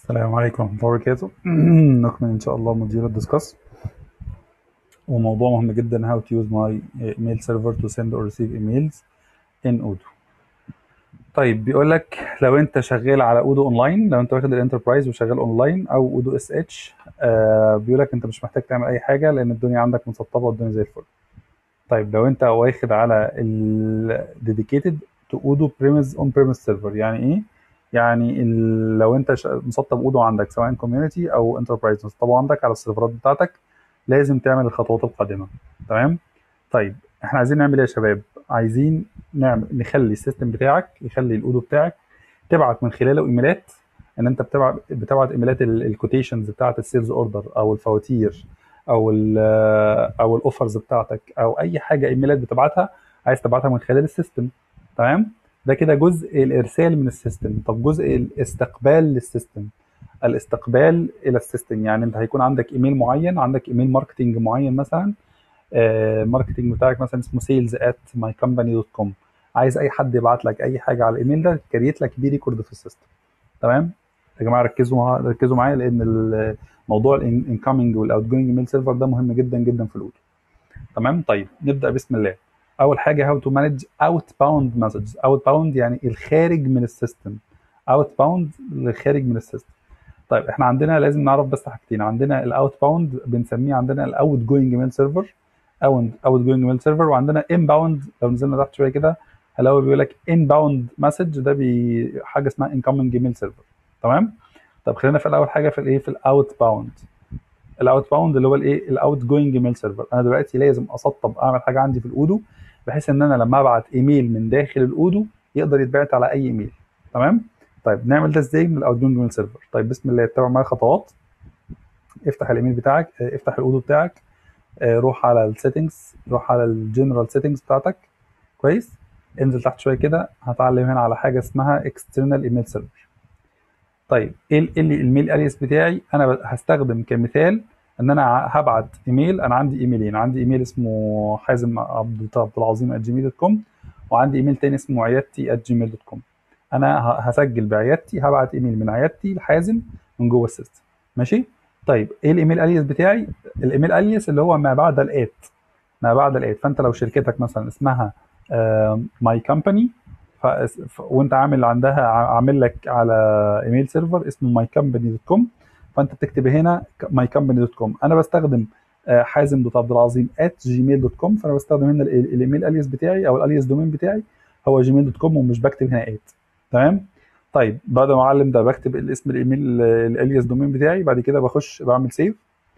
السلام عليكم ورحمة الله وبركاته نكمل إن شاء الله موديول الدiscuss وموضوع مهم جدا how to use my email server to send or receive emails in Odoo طيب بيقول لك لو انت شغال على اودو اونلاين لو انت واخد الانتربرايز وشغال اونلاين او اودو اس اتش بيقول لك انت مش محتاج تعمل اي حاجه لان الدنيا عندك مسطبه والدنيا زي الفل طيب لو انت واخد على ال dedicated to Odoo premise on premise server يعني ايه؟ يعني ال- لو انت ش- مسطب اودو عندك سواء كوميونتي او انتربرايز مسطبه عندك على السيرفرات بتاعتك لازم تعمل الخطوات القادمه تمام؟ طيب احنا عايزين نعمل ايه يا شباب؟ عايزين نعمل نخلي السيستم بتاعك يخلي الاودو بتاعك تبعت من خلاله ايميلات ان انت بتبعت بتبعت ايميلات الكوتيشنز بتاعت السيلز اوردر او الفواتير او ال او الاوفرز بتاعتك او اي حاجه ايميلات بتبعتها عايز تبعتها من خلال السيستم تمام ده كده جزء الارسال من السيستم طب جزء الاستقبال للسيستم الاستقبال الى السيستم يعني انت هيكون عندك ايميل معين عندك ايميل ماركتنج معين مثلا آه، الماركتنج بتاعك مثلا اسمه سيلز ات ماي كومباني دوت كوم عايز اي حد يبعت لك اي حاجه على الايميل ده كريت لك بيه ريكورد في السيستم تمام يا جماعه ركزوا مع... ركزوا معايا لان ال- موضوع الانكoming والاوت جوينج ايميل سيرفر ده مهم جدا جدا في الاودو تمام طيب نبدا بسم الله اول حاجه هاو تو مانج اوت باوند مسجز اوت باوند يعني الخارج من السيستم اوت باوند الخارج من السيستم طيب احنا عندنا لازم نعرف بس حاجتين عندنا الاوت باوند بنسميه عندنا الاوت جوينج ايميل سيرفر اوت اوت جوينج ايميل سيرفر وعندنا ان باوند لو نزلنا تحت شويه كده هلاقي بيقول لك ان باوند مسج ده بي حاجه اسمها انكoming ايميل سيرفر تمام طب خلينا في الاول حاجه في الايه في الاوت باوند الاوت باوند اللي هو الايه الاوت جوينج ايميل سيرفر انا دلوقتي لازم اسطب اعمل حاجه عندي في الاودو بحيث ان انا لما ابعت ايميل من داخل الاودو يقدر يتبعت على اي ايميل تمام طيب نعمل ده ازاي من الاوت جوينج ايميل سيرفر طيب بسم الله اتبع معايا خطوات افتح الايميل بتاعك اه، افتح الاودو بتاعك اه، روح على السيتنجز روح على الجنرال سيتنجز بتاعتك كويس انزل تحت شويه كده هتعلم هنا على حاجه اسمها اكسترنال ايميل سيرفر طيب ايه ال- إيه اللي الميل اليس بتاعي انا ب- هستخدم كمثال ان انا ع- هبعت ايميل انا عندي ايميلين عندي ايميل اسمه حازم عبد عبد العظيم @جيميل دوت كوم وعندي ايميل تاني اسمه عيادتي @جيميل دوت كوم انا ه- هسجل بعيادتي هبعت ايميل من عيادتي لحازم من جوه السيستم ماشي طيب ايه الايميل اليس بتاعي الايميل اليس اللي هو ما بعد الات ما بعد الات فانت لو شركتك مثلا اسمها ماي كومباني وانت عامل عندها ع- عامل لك على ايميل سيرفر اسمه ماي كومباني دوت كوم فانت بتكتب هنا ماي كومباني دوت كوم انا بستخدم آه، حازم دوت عبد العظيم @جيميل دوت كوم فانا بستخدم هنا ال- ال- الايميل اليس بتاعي او الاليس دومين بتاعي هو جيميل دوت كوم ومش بكتب هنا ات تمام طيب بعد ما اعلم ده بكتب الاسم الايميل الاليس دومين بتاعي بعد كده بخش بعمل سيف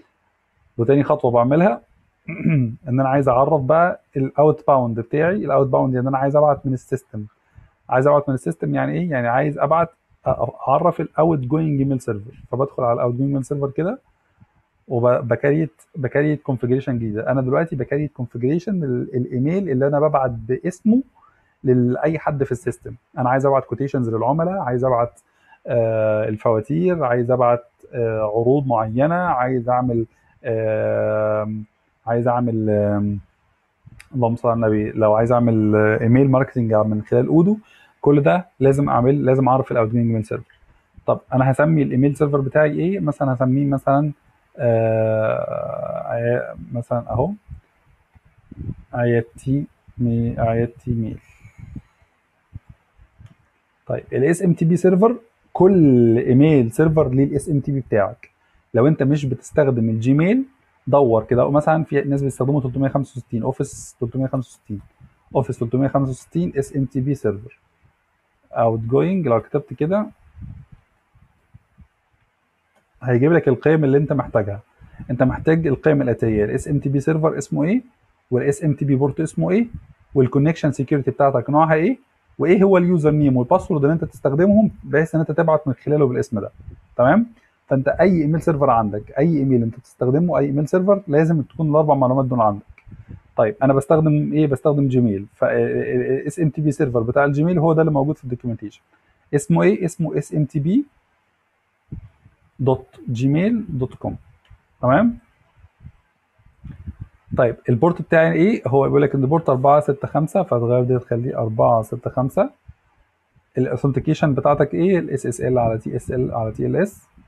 وتاني خطوه بعملها ان انا عايز اعرف بقى الاوت باوند بتاعي الاوت باوند يعني انا عايز ابعت من السيستم عايز ابعت من السيستم يعني ايه يعني عايز ابعت أ- اعرف الاوت جوينج ايميل سيرفر فبدخل على الاوت جوينج ايميل سيرفر كده وبكريت بكريت كونفجريشن جديده انا دلوقتي بكريت كونفجريشن الايميل اللي انا ببعت باسمه لاي حد في السيستم انا عايز ابعت كوتيشنز للعملاء عايز ابعت آه الفواتير عايز ابعت آه عروض معينه عايز اعمل آه عايز اعمل آه اللهم صل على النبي لو عايز اعمل آه، ايميل ماركتنج من خلال اودو كل ده لازم اعمل لازم اعرف الاوت جوينج ايميل سيرفر طب انا هسمي الايميل سيرفر بتاعي ايه مثلا هسميه مثلا آه عيا- مثلا اهو عيادتي مي عيادتي ميل طيب الاس ام تي بي سيرفر كل ايميل سيرفر ليه الاس ام تي بي بتاعك لو انت مش بتستخدم الجيميل دور كده أو مثلا في ناس بيستخدموا 365 اوفيس 365 اوفيس 365 اس ام تي بي سيرفر اوت جوينج لو كتبت كده هيجيب لك القيم اللي انت محتاجها انت محتاج القيم الاتيه الاس ام تي بي سيرفر اسمه ايه والاس ام تي بي بورت اسمه ايه والكونكشن سكيورتي بتاعتك نوعها ايه وايه هو اليوزر نيم والباسورد اللي انت تستخدمهم بحيث ان انت تبعت من خلاله بالاسم ده تمام فانت اي ايميل سيرفر عندك اي ايميل انت بتستخدمه اي ايميل سيرفر لازم تكون الاربع معلومات دول عندك طيب انا بستخدم ايه بستخدم جيميل فاس ام تي بي سيرفر بتاع الجيميل هو ده اللي موجود في الدوكيومنتيشن اسمه ايه اسمه اس ام تي بي دوت جيميل دوت كوم تمام طيب البورت بتاعي ايه هو بيقول لك ان البورت 465 فهتغير دي تخليه 465 الاثنتيكيشن بتاعتك ايه الاس اس ال على تي اس ال على تي ال اس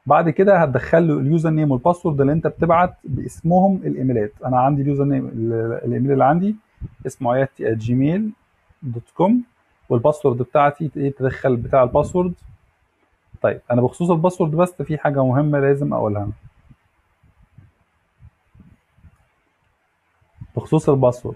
بعد كده هتدخل له اليوزر نيم والباسورد اللي انت بتبعت باسمهم الايميلات انا عندي اليوزر نيم ال- الايميل اللي عندي اسمه عيادتي جيميل دوت كوم والباسورد بتاعتي ايه تدخل بتاع الباسورد طيب انا بخصوص الباسورد بس في حاجه مهمه لازم اقولها بخصوص الباسورد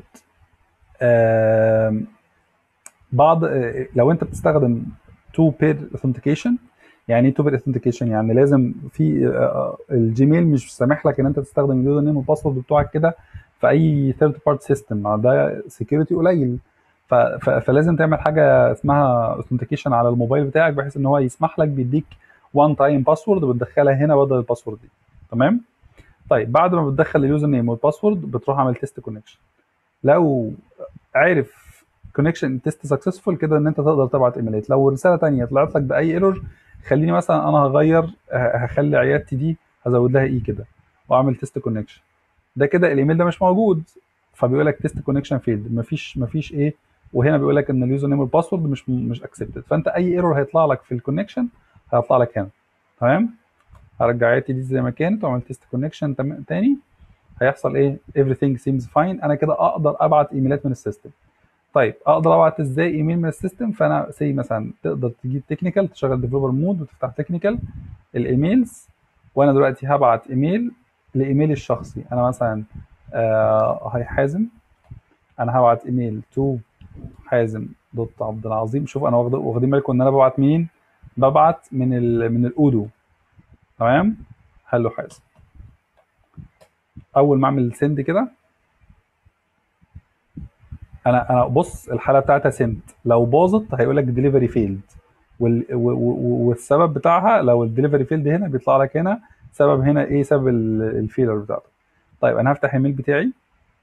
آم، بعض آه، لو انت بتستخدم تو بير اوثنتيكيشن يعني ايه تو بير اوثنتيكيشن يعني لازم في آه، آه، الجيميل مش سامح لك ان انت تستخدم اليوزر نيم والباسورد بتوعك كده في اي ثيرد بارت سيستم ده سكيورتي قليل ف- ف- فلازم تعمل حاجه اسمها اوثنتيكيشن على الموبايل بتاعك بحيث ان هو يسمح لك بيديك وان تايم باسورد بتدخلها هنا بدل الباسورد دي تمام طيب بعد ما بتدخل اليوزر نيم والباسورد بتروح عامل تيست كونكشن لو عارف كونكشن تيست سكسسفول كده ان انت تقدر تبعت ايميلات لو رساله تانية طلعت لك باي ايرور خليني مثلا انا هغير ه- هخلي عيادتي دي هزود لها اي كده واعمل تيست كونكشن ده كده الايميل ده مش موجود فبيقول لك تيست كونكشن فيلد مفيش مفيش ايه وهنا بيقول لك ان اليوزر نيم والباسورد مش مش اكسبتد فانت اي ايرور هيطلع لك في الكونكشن هيطلع لك هنا تمام هرجع عيادتي دي زي ما كانت واعمل تيست كونكشن تاني هيحصل ايه everything seems fine انا كده اقدر ابعت ايميلات من السيستم طيب اقدر ابعت ازاي ايميل من السيستم فانا سي مثلا تقدر تجيب تكنيكال تشغل ديفلوبر مود وتفتح تكنيكال الايميلز وانا دلوقتي هبعت ايميل لايميلي الشخصي انا مثلا آه هاي حازم انا هبعت ايميل تو حازم دوت عبد العظيم شوف انا واخد واخدين بالكم ان انا ببعت مين ببعت من ال من الاودو تمام هلو حازم اول ما اعمل سند كده انا انا بص الحاله بتاعتها سنت لو باظت هيقول لك ديليفري فيلد والسبب بتاعها لو الدليفري فيلد هنا بيطلع لك هنا سبب هنا ايه سبب الفيلر بتاعته طيب انا هفتح الايميل بتاعي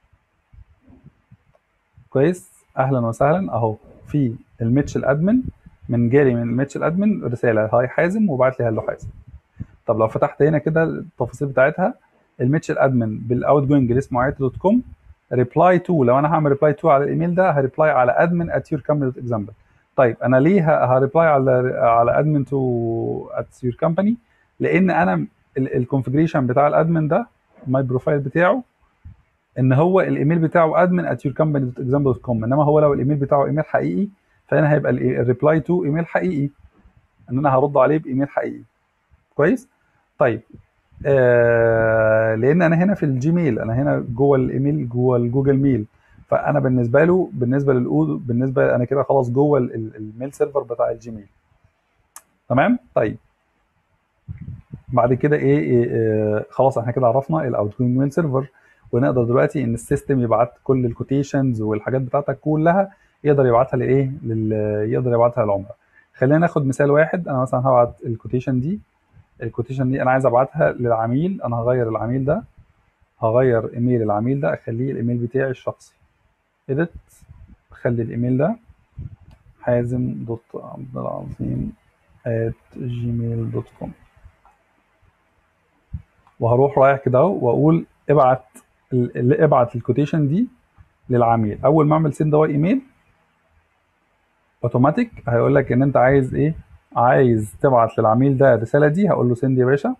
كويس اهلا وسهلا اهو في الميتشل ادمن من جالي من الميتشل ادمن رساله هاي حازم وبعت لي هلو حازم طب لو فتحت هنا كده التفاصيل بتاعتها الميتشل ادمن بالاوت جوينج اللي اسمه عيت دوت كوم ريبلاي تو لو انا هعمل ريبلاي تو على الايميل ده هريبلاي على ادمن ات يور كومباني دوت اكزامبل طيب انا ليه هريبلاي على على ادمن تو ات يور كومباني لان انا الكونفجريشن بتاع الادمن ده ماي بروفايل بتاعه ان هو الايميل بتاعه ادمن ات يور كومباني دوت اكزامبل دوت كوم انما هو لو الايميل بتاعه ايميل حقيقي فهنا هيبقى الريبلاي تو ايميل حقيقي ان انا هرد عليه بايميل حقيقي كويس طيب آه لان انا هنا في الجيميل انا هنا جوه الايميل جوه الجوجل ميل فانا بالنسبه له بالنسبه للاودو بالنسبه انا كده خلاص جوه الميل سيرفر بتاع الجيميل تمام طيب بعد كده ايه, إيه, إيه خلاص احنا كده عرفنا الاوت جوينج ميل سيرفر ونقدر دلوقتي ان السيستم يبعت كل الكوتيشنز والحاجات بتاعتك كلها يقدر يبعتها لايه لل... يقدر يبعتها للعملاء خلينا ناخد مثال واحد انا مثلا هبعت الكوتيشن دي الكوتيشن دي انا عايز ابعتها للعميل انا هغير العميل ده هغير ايميل العميل ده اخليه الايميل بتاعي الشخصي اديت اخلي الايميل ده حازم دوت عبد العظيم at جيميل دوت كوم وهروح رايح كده واقول ابعت ابعت الكوتيشن دي للعميل اول ما اعمل سند واي ايميل اوتوماتيك هيقول لك ان انت عايز ايه عايز تبعت للعميل ده الرساله دي هقول له سند يا باشا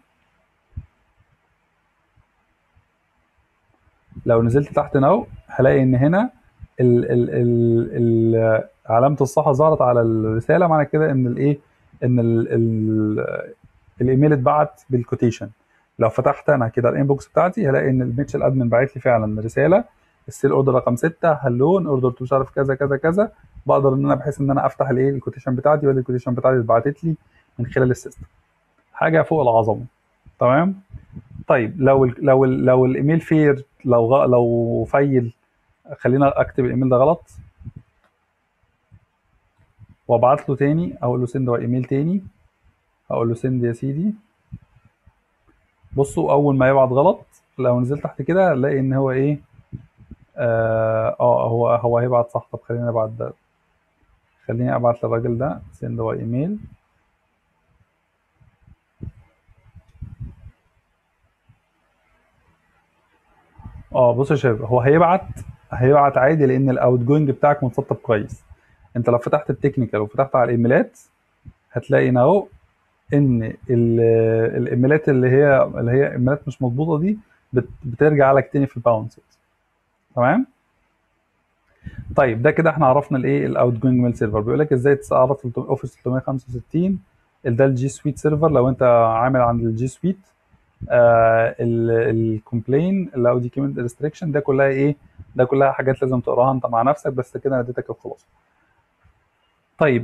لو نزلت تحت ناو هلاقي ان هنا ال ال ال ال علامه الصح ظهرت على الرساله معنى كده ان الايه ان ال ال الايميل اتبعت بالكوتيشن لو فتحت انا كده الانبوكس بتاعتي هلاقي ان الميتشل ادمن باعت لي فعلا رساله السيل اوردر رقم 6 هلون اوردر مش عارف كذا كذا كذا بقدر ان انا بحيث ان انا افتح الايه الكوتيشن بتاعتي وادي الكوتيشن بتاعتي اتبعتت لي من خلال السيستم حاجه فوق العظمه تمام طيب لو ال لو ال لو الايميل فير لو غ... لو فيل خلينا اكتب الايميل ده غلط وابعت له تاني اقول له سند ايميل تاني اقول له سند يا سيدي بصوا اول ما يبعت غلط لو نزلت تحت كده هنلاقي ان هو ايه اه, آه هو هو هيبعت صح طب خليني ابعت ده خليني ابعت للراجل ده سند ايميل اه بص يا شباب هو هيبعت هيبعت عادي لان الاوت جوينج بتاعك متسطب كويس انت لو فتحت التكنيكال وفتحت على الايميلات هتلاقي هنا اهو ان ال- الايميلات اللي هي اللي هي ايميلات مش مظبوطه دي بت- بترجع لك تاني في الباونسز تمام طيب ده كده احنا عرفنا الايه الاوت جوينج ميل سيرفر بيقول لك ازاي تعرف اوفيس 365 ده الجي سويت سيرفر لو انت عامل عند الجي سويت الكومبلين الاو دي كيمنت ريستريكشن ده كلها ايه ده كلها حاجات لازم تقراها انت مع نفسك بس كده انا اديتك الخلاصه طيب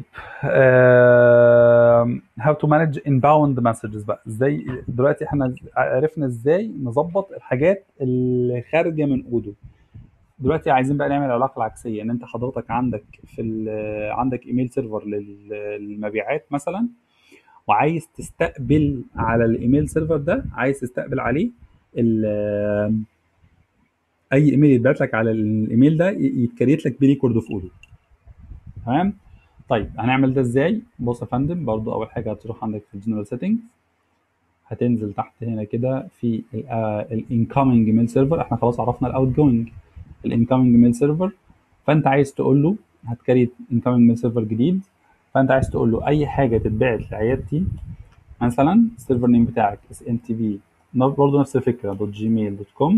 هاو تو مانج انباوند مسجز بقى ازاي دلوقتي احنا عرفنا ازاي نظبط الحاجات اللي خارجه من اودو دلوقتي عايزين بقى نعمل العلاقه العكسيه ان انت حضرتك عندك في ال- عندك ايميل سيرفر لل- للمبيعات مثلا وعايز تستقبل على الايميل سيرفر ده عايز تستقبل عليه ال- اي ايميل يتبعت لك على الايميل ده ي- يتكريت لك بريكورد اوف اودو تمام طيب هنعمل ده ازاي بص يا فندم برضو اول حاجه هتروح عندك في الجنرال سيتنجز هتنزل تحت هنا كده في الانكoming ميل سيرفر احنا خلاص عرفنا الاوت جوينج الانكoming ميل سيرفر فانت عايز تقول له هتكريت incoming ميل سيرفر جديد فانت عايز تقول له اي حاجه تتبعت لعيادتي مثلا السيرفر نيم بتاعك اس ام تي بي برضه نفس الفكره دوت جيميل دوت كوم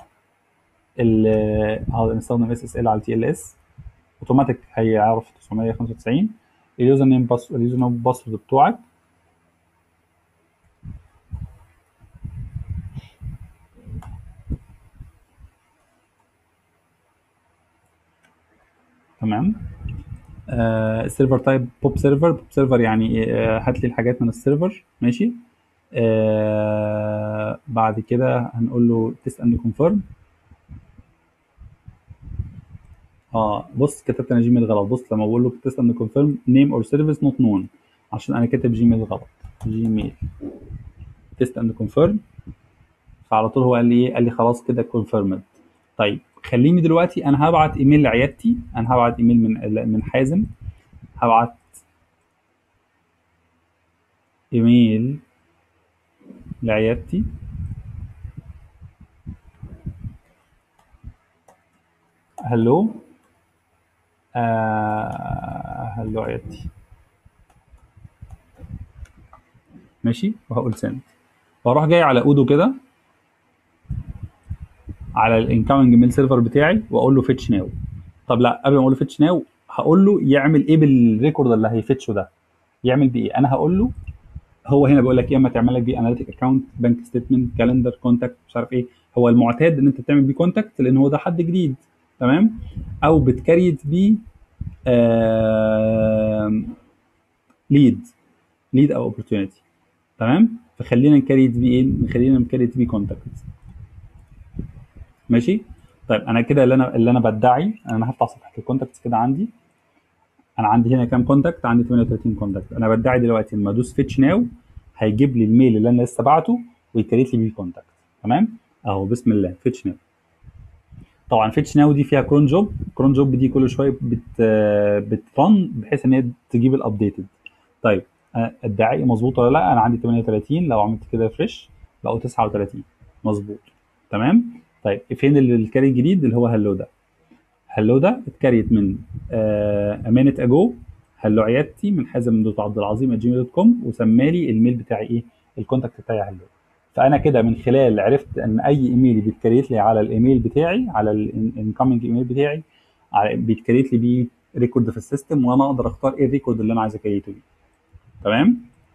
نستخدم اس اس ال على تي ال اس اوتوماتيك هيعرف 995 اليوزر نيم بس اليوزر نيم باسورد بتوعك تمام آه السيرفر تايب بوب سيرفر بوب سيرفر يعني آه هات لي الحاجات من السيرفر ماشي آه بعد كده هنقول له تيست اند كونفيرم اه بص كتبت انا جيميل غلط بص لما بقول له تيست اند كونفيرم نيم اور سيرفيس نوت نون عشان انا كاتب جيميل غلط جيميل تيست اند كونفيرم فعلى طول هو قال لي ايه قال لي خلاص كده كونفيرمد طيب خليني دلوقتي انا هبعت ايميل لعيادتي انا هبعت ايميل من من حازم هبعت ايميل لعيادتي هلو آه هلو عيادتي ماشي وهقول سند واروح جاي على اودو كده على الانكoming ميل سيرفر بتاعي واقول له فيتش ناو طب لا قبل ما اقول له فيتش ناو هقول له يعمل ايه بالريكورد اللي هيفتشه ده يعمل بيه ايه انا هقول له هو هنا بيقول لك يا اما تعمل لك بيه اناليتيك اكونت بنك ستيتمنت كالندر كونتاكت مش عارف ايه هو المعتاد ان انت تعمل بيه كونتاكت لان هو ده حد جديد تمام او بتكريت بيه ليد ليد او اوبورتيونيتي تمام فخلينا نكريت بيه ايه خلينا نكريت بيه كونتاكت ماشي طيب انا كده اللي انا اللي انا بدعي انا هفتح صفحه الكونتاكتس كده عندي انا عندي هنا كام كونتاكت عندي 38 كونتاكت انا بدعي دلوقتي لما ادوس فيتش ناو هيجيب لي الميل اللي انا لسه بعته ويكريت لي بيه كونتاكت تمام اهو بسم الله فيتش ناو طبعا فيتش ناو دي فيها كرون جوب كرون جوب دي كل شويه بت بترن بحيث ان هي تجيب الابديتد طيب الدعايه مظبوط ولا لا انا عندي 38 لو عملت كده فريش بقوا 39 مظبوط تمام طيب فين الكاري الجديد اللي هو هلو ده هلو ده اتكريت من امانه اجو هلو عيادتي من حازم دوت عبد العظيم جيميل دوت كوم وسمالي الميل بتاعي ايه الكونتاكت بتاعي هلو فانا كده من خلال عرفت ان اي ايميل بيتكريت لي على الايميل بتاعي على الانكoming ايميل بتاعي بيتكريت لي بيه ريكورد في السيستم وانا اقدر اختار ايه الريكورد اللي انا عايز اكريته بيه تمام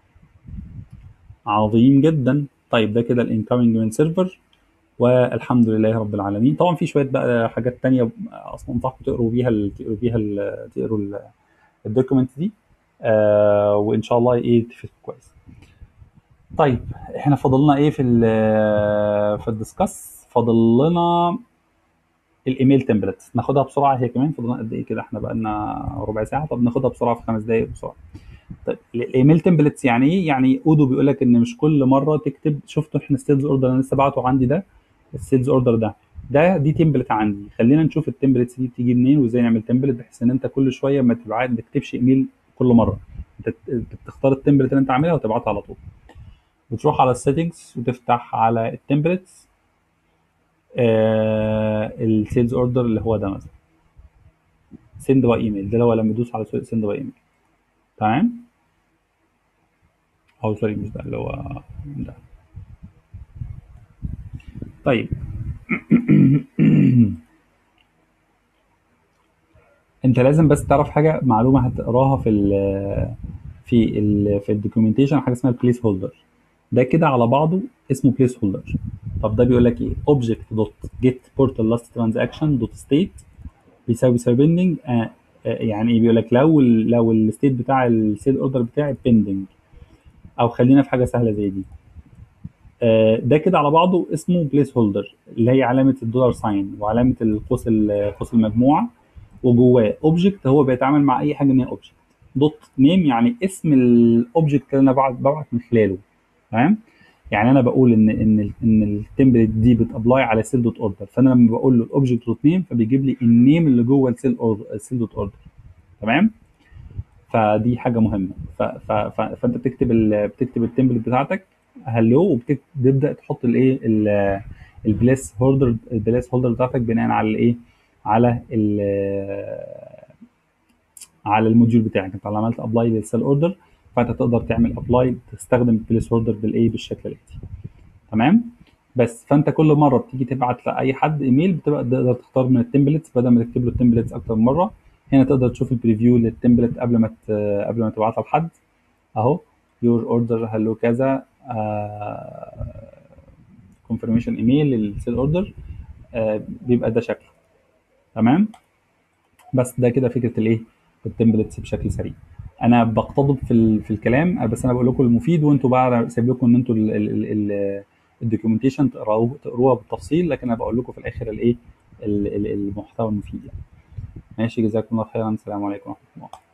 عظيم جدا طيب ده كده الانكoming من سيرفر والحمد لله رب العالمين طبعا في شويه بقى حاجات تانية اصلا انصحكم تقروا بيها ال تقروا بيها ال تقروا الدوكيومنت دي آه وان شاء الله ايه تفيدكم كويس طيب احنا فاضل لنا ايه في ال في الدسكاس فاضل لنا الايميل تمبلت ناخدها بسرعه هي كمان فاضل لنا قد ايه كده احنا بقى لنا ربع ساعه طب ناخدها بسرعه في خمس دقائق بسرعه طيب الايميل تمبلتس يعني ايه؟ يعني اودو بيقول لك ان مش كل مره تكتب شفتوا احنا السيلز اوردر انا لسه بعته عندي ده السيلز اوردر ده ده دي تمبلت عندي خلينا نشوف التمبلتس دي بتيجي منين وازاي نعمل تمبلت بحيث ان انت كل شويه ما تبعت ما تكتبش ايميل كل مره انت بتختار التمبلت اللي انت عاملها وتبعتها على طول بتروح على السيتنجز وتفتح على التمبلتس آه السيلز اوردر اللي هو ده مثلا سند باي ايميل ده اللي هو لما يدوس على سند باي ايميل تمام او سوري مش ده اللي هو ده طيب انت لازم بس تعرف حاجه معلومه هتقراها في ال في ال في الدوكيومنتيشن حاجه اسمها البليس هولدر ده كده على بعضه اسمه بليس هولدر طب ده بيقول لك ايه اوبجكت دوت جيت بورتال لاست ترانزاكشن دوت ستيت بيساوي بيساوي بيندنج يعني ايه بيقول لك لو ال لو الستيت بتاع السيل اوردر بتاعي بيندنج او خلينا في حاجه سهله زي دي آه، ده كده على بعضه اسمه بليس هولدر اللي هي علامه الدولار ساين وعلامه القوس ال- قوس المجموعه وجواه اوبجكت هو بيتعامل مع اي حاجه ان هي اوبجكت دوت نيم يعني اسم الاوبجكت اللي انا ببعت ببعت من خلاله تمام يعني انا بقول ان ان ان التمبلت دي بتابلاي على سيل دوت اوردر فانا لما بقول له الاوبجكت دوت نيم فبيجيب لي النيم اللي جوه السيل السيل دوت اوردر تمام فدي حاجه مهمه ف ف ف فانت بتكتب ال بتكتب التمبلت بتاعتك هلو وبتبدا تحط الايه ال- البليس هولدر البليس هولدر بتاعتك بناء على الايه على ال على الموديول بتاعك انت لو عملت ابلاي للسيل اوردر فانت تقدر تعمل ابلاي تستخدم البليس هولدر بالايه بالشكل الاتي تمام بس فانت كل مره بتيجي تبعت لاي حد ايميل بتبقى تقدر تختار من التمبلتس بدل ما تكتب له التمبلتس اكتر من مره هنا تقدر تشوف البريفيو للتمبلت قبل ما ت- قبل ما تبعتها لحد اهو يور اوردر هلو كذا كونفirmation ايميل للسيل اوردر بيبقى ده شكله تمام بس ده كده فكره الايه التمبلتس بشكل سريع انا بقتضب في ال- في الكلام بس انا بقول لكم المفيد وانتوا بقى سايب لكم ان انتوا الدوكيومنتيشن تقروه تقروها بالتفصيل لكن انا بقول لكم في الاخر الايه ال- ال- المحتوى المفيد يعني ماشي جزاكم الله خيرا السلام عليكم ورحمه الله